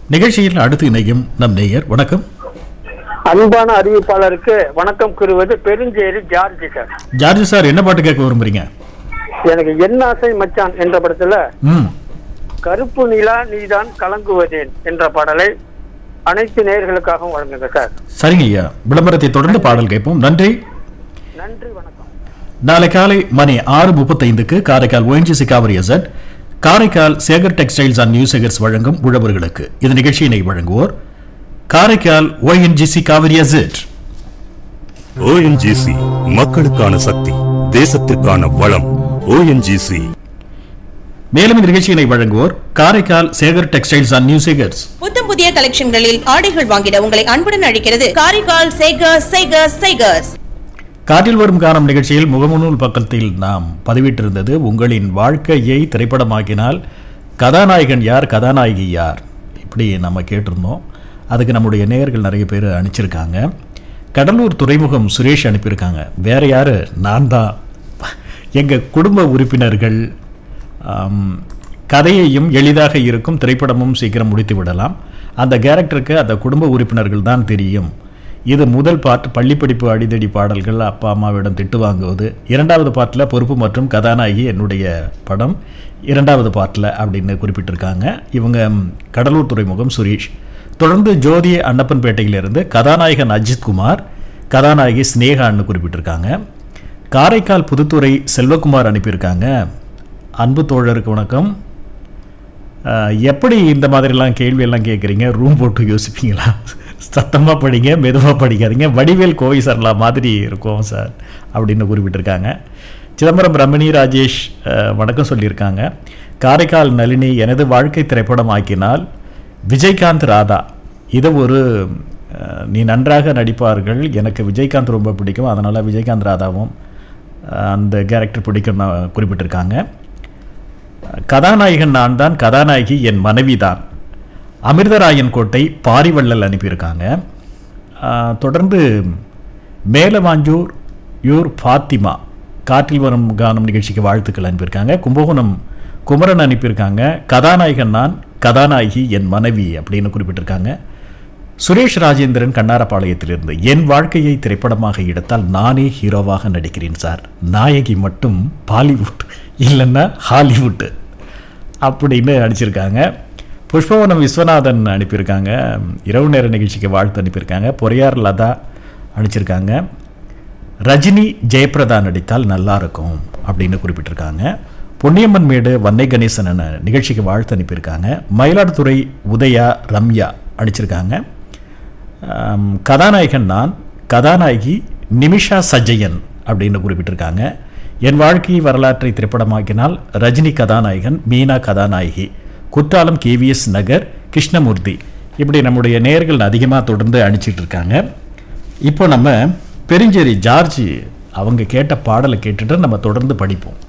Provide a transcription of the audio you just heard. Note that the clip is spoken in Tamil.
நிகழ்ச்சியில் அடுத்து இணையும் நம் நேயர் வணக்கம் அன்பான அறிவிப்பாளருக்கு வணக்கம் கூறுவது Perunjeri George sir George sir என்ன பாட்டு கேட்க விரும்புறீங்க எனக்கு என் ஆசை மச்சான் என்ற படத்துல ம் கருப்பு நிலா நீதான் கலங்குவதேன் என்ற பாடலை அனைத்து நேயர்களுக்காகவும் வழங்குங்க சார் சரிங்க ஐயா விளம்பரத்தை தொடர்ந்து பாடல் கேட்போம் நன்றி நன்றி வணக்கம் நாளை காலை மணி ஆறு முப்பத்தைந்துக்கு Karaikal ONGC Cauvery asset Karaikal Sekar textiles and new Sekars வழங்கும் உழவர்களுக்கு இந்த நிகழ்ச்சியினை வழங்குவோர் Karaikal ONGC Cauvery asset ONGC மக்களுக்கான சக்தி தேசத்திற்கான வளம் ஓஎன்ஜிசி மேலும் இந்த நிகழ்ச்சியினை வழங்குவோர் Karaikal Sekar textiles and new Sekars புத்தம் புதிய கலெக்ஷன்களில் ஆடைகள் வாங்கிட உங்களை அன்புடன் அழைக்கிறது காரைக்கால் சேகர்ஸ் சேகர்ஸ் சேகர்ஸ் காற்றில் வரும் காலம் நிகழ்ச்சியில் முகமுனூல் பக்கத்தில் நாம் பதிவிட்டிருந்தது உங்களின் வாழ்க்கையை திரைப்படமாக்கினால் கதாநாயகன் யார் கதாநாயகி யார் இப்படி நம்ம கேட்டிருந்தோம் அதுக்கு நம்முடைய நேயர்கள் நிறைய பேர் அனுப்பிச்சிருக்காங்க கடலூர் துறைமுகம் சுரேஷ் அனுப்பியிருக்காங்க வேற யாரு நான் தான் எங்கள் குடும்ப உறுப்பினர்கள் ஆம், கதையையும் எளிதாக இருக்கும் திரைப்படமும் சீக்கிரம் முடித்து விடலாம் அந்த கேரக்டருக்கு அந்த குடும்ப உறுப்பினர்கள் தான் தெரியும் இது முதல் பாட்டு பள்ளிப்படிப்பு அடிதடி பாடல்கள் அப்பா அம்மாவிடம் திட்டு வாங்குவது இரண்டாவது பாட்டில் பொறுப்பு மற்றும் கதாநாயகி என்னுடைய படம் இரண்டாவது பாட்டில் அப்படின்னு குறிப்பிட்டிருக்காங்க இவங்க ம், கடலூர் துறைமுகம் சுரேஷ் தொடர்ந்து ஜோதி அன்னப்பன்பேட்டையிலிருந்து கதாநாயகன் அஜித் குமார் கதாநாயகி ஸ்னேகான்னு குறிப்பிட்டிருக்காங்க காரைக்கால் புதுத்துறை செல்வகுமார் அனுப்பியிருக்காங்க அன்பு தோழருக்கு வணக்கம் அஹ், எப்படி இந்த மாதிரிலாம் கேள்வியெல்லாம் கேட்குறீங்க ரூம் போட்டு யோசிப்பீங்களா சத்தமாக படிங்க மெதுவாக படிக்காதீங்க வடிவேல் கோவை சரலா மாதிரி இருக்கும் சார் அப்படின்னு குறிப்பிட்டிருக்காங்க சிதம்பரம் ரமணி ராஜேஷ் அஹ், வணக்கம் சொல்லியிருக்காங்க காரைக்கால் நளினி எனது வாழ்க்கை திரைப்படம் ஆக்கினால் விஜயகாந்த் ராதா இது ஒரு அஹ், நீ நன்றாக நடிப்பார்கள் எனக்கு விஜயகாந்த் ரொம்ப பிடிக்கும் அதனால் விஜயகாந்த் ராதாவும் அஹ், அந்த கேரக்டர் பிடிக்கும் குறிப்பிட்டிருக்காங்க கதாநாயகன் நான் தான் கதாநாயகி என் மனைவி தான் அமிர்தராயன் கோட்டை பாரிவள்ளல் அனுப்பியிருக்காங்க ஆஹ், தொடர்ந்து மேலவாஞ்சூர் யூர் ஃபாத்திமா காற்றில் வரும் கானம் நிகழ்ச்சிக்கு வாழ்த்துக்கள் அனுப்பியிருக்காங்க கும்பகோணம் குமரன் அனுப்பியிருக்காங்க கதாநாயகன் நான் கதாநாயகி என் மனைவி அப்படின்னு குறிப்பிட்டிருக்காங்க சுரேஷ் ராஜேந்திரன் கண்ணாரப்பாளையத்திலிருந்து என் வாழ்க்கையை திரைப்படமாக எடுத்தால் நானே ஹீரோவாக நடிக்கிறேன் சார் நாயகி மட்டும் பாலிவுட் இல்லைன்னா ஹாலிவுட் அப்படின்னு அடிச்சிருக்காங்க புஷ்பவனம் விஸ்வநாதன் அனுப்பியிருக்காங்க இரவு நேர நிகழ்ச்சிக்கு வாழ்த்து அனுப்பியிருக்காங்க பொறையார் லதா அனுப்பிச்சிருக்காங்க ரஜினி ஜெயபிரதா நடித்தால் நல்லா இருக்கும் அப்படின்னு குறிப்பிட்டிருக்காங்க பொன்னியம்மன் மேடு வன்னை கணேசன் அண்ண நிகழ்ச்சிக்கு வாழ்த்து அனுப்பியிருக்காங்க மயிலாடுதுறை உதயா ரம்யா அடிச்சிருக்காங்க ஆம், கதாநாயகன் நான் கதாநாயகி நிமிஷா சஜயன் அப்படின்னு குறிப்பிட்டிருக்காங்க என் வாழ்க்கை வரலாற்றை திரைப்படமாக்கினால் ரஜினி கதாநாயகன் மீனா கதாநாயகி குற்றாலம் கேவிஎஸ் நகர் கிருஷ்ணமூர்த்தி இப்படி நம்முடைய நேயர்கள் அதிகமாக தொடர்ந்து அனுப்பிச்சிட்டு இருக்காங்க இப்போ நம்ம பெருஞ்சேரி ஜார்ஜ் அவங்க கேட்ட பாடலை கேட்டுட்டு நம்ம தொடர்ந்து படிப்போம்